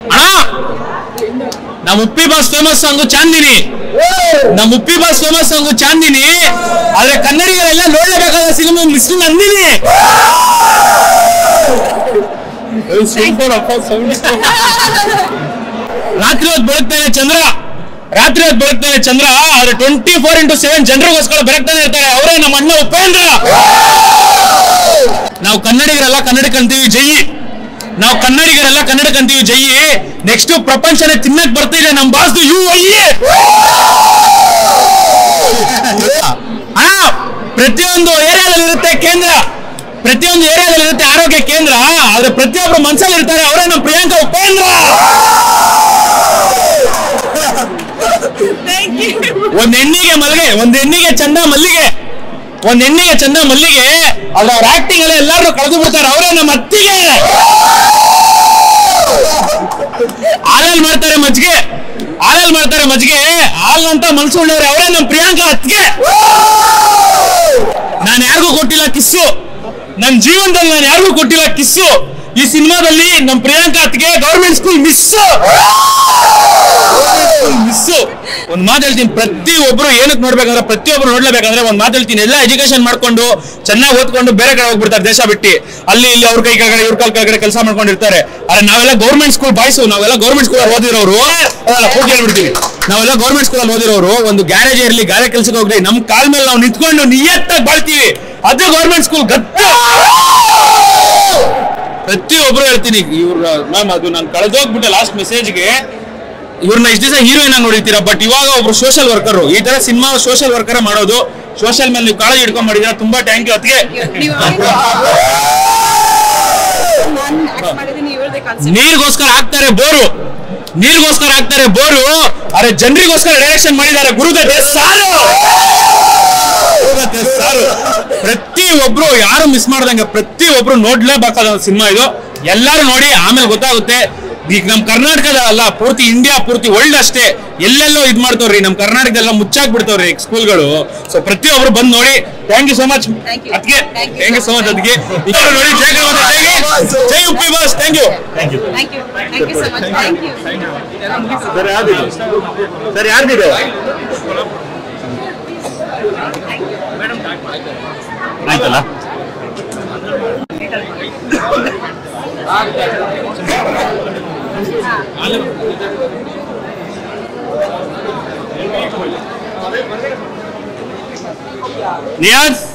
ಅಣ್ಣ ನಮ್ಮ Uppi boss famous song Chandini ನಮ್ಮ Uppi boss famous song Chandini ಆದ್ರೆ ಕನ್ನಡಿಗರೆಲ್ಲ ನೋಡ್ಲೇಬೇಕಾದ ಸಿನಿಮಾ ಮಿಸ್ ನಂದಿನಿ ರಾತ್ರಿ ಹೊತ್ತು ಬೆಳಗ್ತಾನೆ ಚಂದ್ರ ರಾತ್ರಿ ಹೊತ್ತು ಬೆಳಗ್ತಾನೆ ಚಂದ್ರ ಆದ್ರೆ ಟ್ವೆಂಟಿ ಫೋರ್ ಇಂಟು ಸೆವೆನ್ ಜನರಿಗೋಸ್ಕರ ಬೆಳಗ್ತಾನೆ ಇರ್ತಾರೆ ಅವರೇ ನಮ್ಮ ಅಣ್ಣ ಉಪೇಂದ್ರ ನಾವು ಕನ್ನಡಿಗರೆಲ್ಲ ಕನ್ನಡಕ್ಕೆ ಅಂತೀವಿ ಜೈ ನಾವು ಕನ್ನಡಿಗರೆಲ್ಲ ಕನ್ನಡಕ್ಕೆ ಅಂತೀವಿ ಜೈ ನೆಕ್ಸ್ಟ್ ಪ್ರಪಂಚನೇ ತಿನ್ನಕ್ ಬರ್ತಿದೆ ನಮ್ಮ ಬಾಸ್ದು ಯು ಅಯ್ಯೇ ಅಣ್ಣ ಪ್ರತಿಯೊಂದು ಏರಿಯಾದಲ್ಲಿ ಇರುತ್ತೆ ಕೇಂದ್ರ ಪ್ರತಿಯೊಂದು ಏರಿಯಾದಲ್ಲಿ ಇರುತ್ತೆ ಆರೋಗ್ಯ ಕೇಂದ್ರ ಆದ್ರೆ ಪ್ರತಿಯೊಬ್ಬರು ಮನ್ಸಲ್ಲಿ ಇರ್ತಾರೆ ಅವರೇ ನಮ್ಮ ಪ್ರಿಯಾಂಕಾ ಉಪೇಂದ್ರ ಒಂದ್ ಹೆಣ್ಣಿಗೆ ಮಲ್ಲಿಗೆ ಒಂದ್ ಹೆಣ್ಣಿಗೆ ಚಂದ ಮಲ್ಲಿಗೆ ಒಂದ್ ಹೆಣ್ಣಿಗೆ ಚಂದ ಮಲ್ಲಿಗೆ ಅದ್ರ ಅವ್ರ ಆಕ್ಟಿಂಗ್ ಎಲ್ಲ ಎಲ್ಲಾರು ಕಳೆದು ಬಿಡ್ತಾರೆ ಅವರೇ ನಮ್ಮ ಅತ್ತಿಗೆ ಹಾಲಲ್ಲಿ ಮಾಡ್ತಾರೆ ಮಜ್ಜಿಗೆ ಹಾಲಲ್ಲಿ ಮಾಡ್ತಾರೆ ಮಜ್ಜಿಗೆ ಹಾಲ್ನಂತ ಮನ್ಸು ಉಳ್ಳವ್ರೆ ಅವರೇ ನಮ್ಮ ಪ್ರಿಯಾಂಕಾ ಅತ್ತಿಗೆ ನಾನು ಯಾರಿಗೂ ಕೊಟ್ಟಿಲ್ಲ ಕಿಸ್ಸು ನನ್ನ ಜೀವನದಲ್ಲಿ ನಾನು ಯಾರಿಗೂ ಕೊಟ್ಟಿಲ್ಲ ಕಿಸ್ಸು ಈ ಸಿನಿಮಾದಲ್ಲಿ ನಮ್ಮ ಪ್ರಿಯಾಂಕಾ ಅತ್ತಿಗೆ ಗೌರ್ಮೆಂಟ್ ಸ್ಕೂಲ್ ಮಿಸ್ ಮಿಸ್ಸು ಒಂದ್ ಮಾತು ಹೇಳ್ತೀನಿ ಪ್ರತಿ ಒಬ್ರು ಏನಕ್ಕೆ ನೋಡ್ಬೇಕಂದ್ರೆ ಪ್ರತಿಯೊಬ್ರು ನೋಡ್ಲೇಬೇಕಂದ್ರೆ ಒಂದ್ ಮಾತು ಹೇಳ್ತೀನಿ ಎಲ್ಲ ಎಜುಕೇಶನ್ ಮಾಡ್ಕೊಂಡು ಚೆನ್ನಾಗಿ ಓದ್ಕೊಂಡು ಬೇರೆ ಕಡೆ ಹೋಗ್ಬಿಡ್ತಾರೆ ದೇಶ ಬಿಟ್ಟು ಅಲ್ಲಿ ಇಲ್ಲಿ ಅವ್ರ ಕೈ ಕೆಳಗಡೆ ಇವ್ರ ಕಾಲ್ ಕೆಳಗಡೆ ಕೆಲಸ ಮಾಡ್ಕೊಂಡಿರ್ತಾರೆ ಆದ್ರೆ ನಾವೆಲ್ಲ ಗೌರ್ಮೆಂಟ್ ಸ್ಕೂಲ್ ಬಾಯ್ಸು ನಾವೆಲ್ಲ ಗೌರ್ಮೆಂಟ್ ಸ್ಕೂಲ್ ಓದಿರೋರು ಅಲ್ಲ ಪೂರ್ತಿ ಹೇಳ್ಬಿಡ್ತೀವಿ ನಾವೆಲ್ಲ ಗೌರ್ಮೆಂಟ್ ಸ್ಕೂಲ್ ಓದಿರೋರು ಒಂದು ಗ್ಯಾರೇಜ್ ಇರಲಿ ಗಾರೆ ಕೆಲ್ಸಕ್ಕೆ ಹೋಗ್ಲಿ ನಮ್ ಕಾಲ್ ಮೇಲೆ ನಾವು ನಿಂತ್ಕೊಂಡು ನಿಯತ್ತಾಗಿ ಬಾಳ್ತೀವಿ ಅದು ಗೌರ್ಮೆಂಟ್ ಸ್ಕೂಲ್ ಗತ್ತ ಪ್ರತಿಯೊಬ್ರು ಹೇಳ್ತೀನಿ ಇವ್ರ ಮ್ಯಾಮ್ ಅದು ನಾನು ಕಳೆದೋಗ್ಬಿಟ್ಟೆ ಲಾಸ್ಟ್ ಮೆಸೇಜ್ಗೆ ಇವ್ರನ್ನ ಇಷ್ಟು ದಿವಸ ಹೀರೋಯಿನ್ ಆಗಿ ನೋಡಿರ್ತೀರಾ ಬಟ್ ಇವಾಗ ಒಬ್ರು ಸೋಷಿಯಲ್ ವರ್ಕರ್ ಈ ತರ ಸಿನಿಮಾ ಸೋಷಿಯಲ್ ವರ್ಕರ್ ಮಾಡೋದು ಸೋಷಿಯಲ್ ಮೇಲೆ ನೀವು ಕಾಳಜಿ ಇಟ್ಕೊಂಡ್ ಮಾಡಿದೀರಾ ತುಂಬಾ ಥ್ಯಾಂಕ್ ಯು ಅದಕ್ಕೆ ನಾನು ಆಕ್ಟ್ ಮಾಡಿದ್ದೀನಿ ಇವ್ರದೇ ಕಾನ್ಸೆಪ್ಟ್ ನೀರಿಗೋಸ್ಕರ ಹಾಕ್ತಾರೆ ಬೋರು ನೀರಿಗೋಸ್ಕರ ಹಾಕ್ತಾರೆ ಬೋರು ಅರೆ ಜನರಿಗೋಸ್ಕರ ಡೈರೆಕ್ಷನ್ ಮಾಡಿದ್ದಾರೆ ಗುರುದತ್ತೆ ಸಾರು ಗುರುದತ್ತೆ ಸಾರು ಪ್ರತಿ ಒಬ್ರು ಯಾರು ಮಿಸ್ ಮಾಡ್ದಂಗೆ ಪ್ರತಿ ಒಬ್ರು ನೋಡ್ಲೇಬೇಕಾದ ಸಿನಿಮಾ ಇದು ಎಲ್ಲರೂ ನೋಡಿ ಆಮೇಲೆ ಗೊತ್ತಾಗುತ್ತೆ ಈಗ ನಮ್ ಕರ್ನಾಟಕದ ಅಲ್ಲ ಪೂರ್ತಿ ಇಂಡಿಯಾ ಪೂರ್ತಿ ವರ್ಲ್ಡ್ ಅಷ್ಟೇ ಎಲ್ಲೆಲ್ಲೋ ಇದ್ ಮಾಡ್ತವ್ರಿ ನಮ್ ಕರ್ನಾಟಕದೆಲ್ಲ ಮುಚ್ಚಾಕ್ ಬಿಡ್ತವ್ರಿ ಸ್ಕೂಲ್ಗಳು ಸೊ ಪ್ರತಿಯೊಬ್ರು ಬಂದ್ ನೋಡಿ thank you so much Thank you. ಅದಕ್ಕೆ Thank you thank you so so much much. ಅದಕ್ಕೆ ಇಬ್ಬರು ನೋಡಿ ಜೈ ಕರ್ನಾಟಕ, ಜೈ ಜೈ Uppi boss thank you thank you thank you thank you so much thank you sir ಯಾರ್ದಿದೆ ಸರ್ ಯಾರ್ದಿದೆ ಆಯ್ತಲ್ಲ ನಿಯಾಜ್